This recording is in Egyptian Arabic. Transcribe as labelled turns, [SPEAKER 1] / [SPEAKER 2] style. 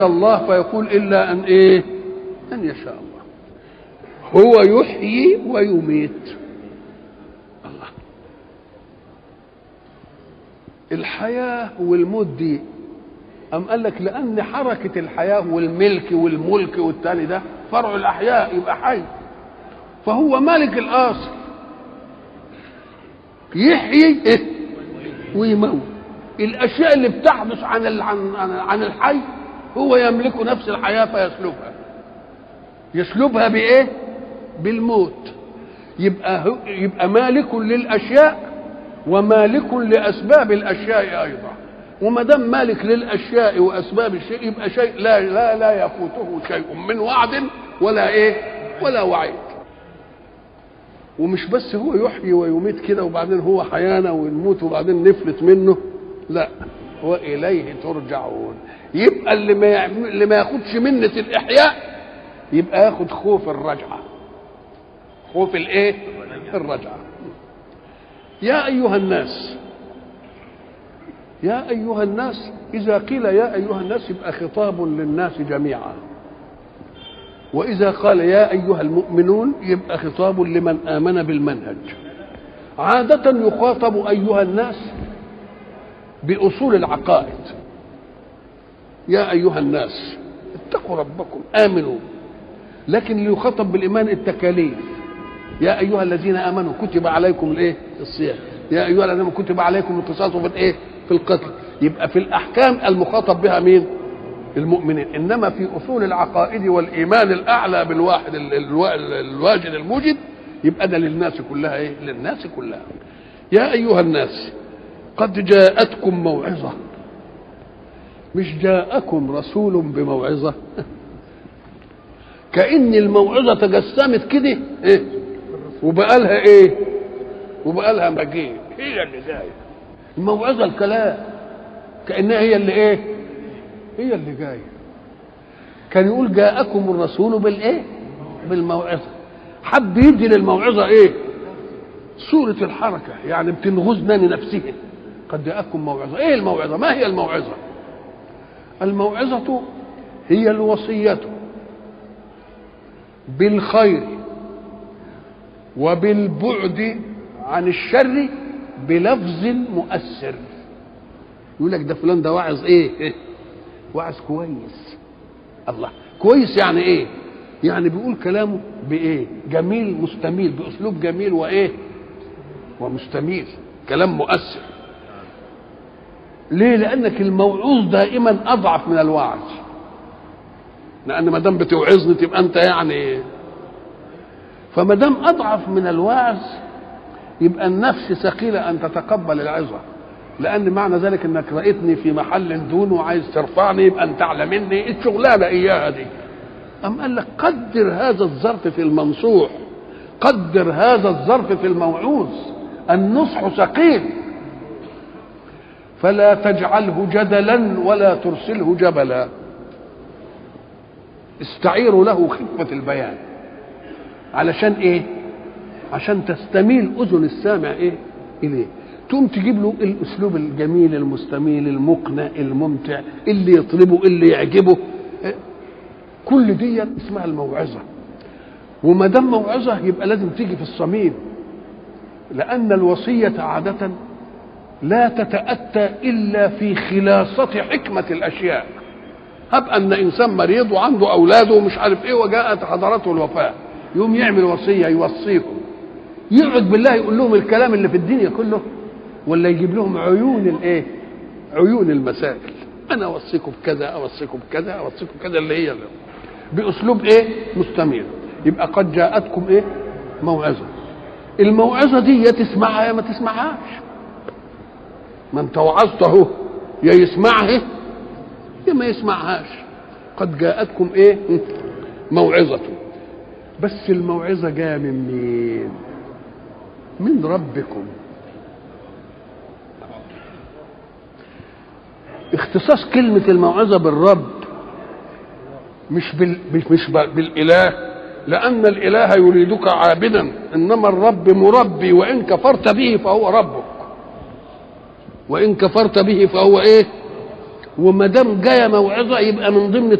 [SPEAKER 1] الله فيقول إلا أن إيه أن يشاء الله هو يحيي ويميت الله الحياة والموت دي أم قال لك لأن حركة الحياة والملك والملك والتاني ده فرع الأحياء يبقى حي فهو مالك الأصل يحيي إيه؟ ويموت الأشياء اللي بتحدث عن ال- عن عن- عن الحي هو يملك نفس الحياة فيسلبها يسلبها بإيه؟ بالموت يبقى هو يبقى مالك للأشياء ومالك لأسباب الأشياء أيضا وما دام مالك للأشياء وأسباب الشيء يبقى شيء لا لا لا يفوته شيء من وعد ولا إيه؟ ولا وعيد ومش بس هو يحيي ويميت كده وبعدين هو حيانا ونموت وبعدين نفلت منه لا واليه ترجعون يبقى اللي ما يعمل اللي ما ياخدش منة الاحياء يبقى ياخد خوف الرجعه خوف الايه الرجعه يا ايها الناس يا ايها الناس اذا قيل يا ايها الناس يبقى خطاب للناس جميعا واذا قال يا ايها المؤمنون يبقى خطاب لمن امن بالمنهج عاده يخاطب ايها الناس باصول العقائد يا ايها الناس اتقوا ربكم امنوا لكن اللي يخاطب بالايمان التكاليف يا ايها الذين امنوا كتب عليكم الايه الصيام يا ايها الذين آمنوا كتب عليكم القصاص في الايه في القتل يبقى في الاحكام المخاطب بها مين المؤمنين انما في اصول العقائد والايمان الاعلى بالواحد ال- الوا- الواجد الموجد يبقى ده للناس كلها ايه للناس كلها يا ايها الناس قد جاءتكم موعظه مش جاءكم رسول بموعظه كأن الموعظة تجسمت كده إيه؟ وبقى لها إيه؟ وبقى لها مجيء هي اللي جاية الموعظة الكلام كأنها هي اللي إيه؟ هي اللي جاية كان يقول جاءكم الرسول بالإيه؟ بالموعظة حب يدي للموعظة إيه؟ صورة الحركة يعني بتنغزنا لنفسه قد جاءكم موعظة إيه الموعظة؟ ما هي الموعظة؟ الموعظة هي الوصية بالخير وبالبعد عن الشر بلفظ مؤثر يقول لك ده فلان ده واعظ ايه إيه؟ واعظ كويس الله كويس يعني ايه يعني بيقول كلامه بايه جميل مستميل باسلوب جميل وايه ومستميل كلام مؤثر ليه لانك الموعوظ دائما اضعف من الواعظ لان ما دام بتوعظني تبقى انت يعني فما دام اضعف من الواعظ يبقى النفس ثقيله ان تتقبل العظه لان معنى ذلك انك رايتني في محل دون وعايز ترفعني يبقى انت اعلى مني الشغلانه اياها دي ام قال لك قدر هذا الظرف في المنصوح قدر هذا الظرف في الموعوظ النصح ثقيل فلا تجعله جدلا ولا ترسله جبلا استعيروا له خفة البيان علشان ايه عشان تستميل اذن السامع ايه اليه تقوم تجيب له الاسلوب الجميل المستميل المقنع الممتع اللي يطلبه اللي يعجبه إيه؟ كل دي اسمها الموعظه وما دام موعظه يبقى لازم تيجي في الصميم لان الوصيه عاده لا تتاتى الا في خلاصه حكمه الاشياء هب ان انسان مريض وعنده اولاده ومش عارف ايه وجاءت حضرته الوفاه يقوم يعمل وصيه يوصيهم يقعد بالله يقول لهم الكلام اللي في الدنيا كله ولا يجيب لهم عيون الايه عيون المسائل انا اوصيكم بكذا اوصيكم بكذا اوصيكم بكذا اللي هي اللي. باسلوب ايه مستمر يبقى قد جاءتكم ايه موعظه الموعظه دي يا تسمعها يا ما تسمعهاش ما انت وعظت اهو يا يسمعها يا ما يسمعهاش قد جاءتكم ايه موعظة بس الموعظة جاية من مين من ربكم اختصاص كلمة الموعظة بالرب مش بال مش مش بالاله لأن الإله يريدك عابدا إنما الرب مربي وإن كفرت به فهو ربك وإن كفرت به فهو إيه وما دام جايه موعظه يبقى من ضمن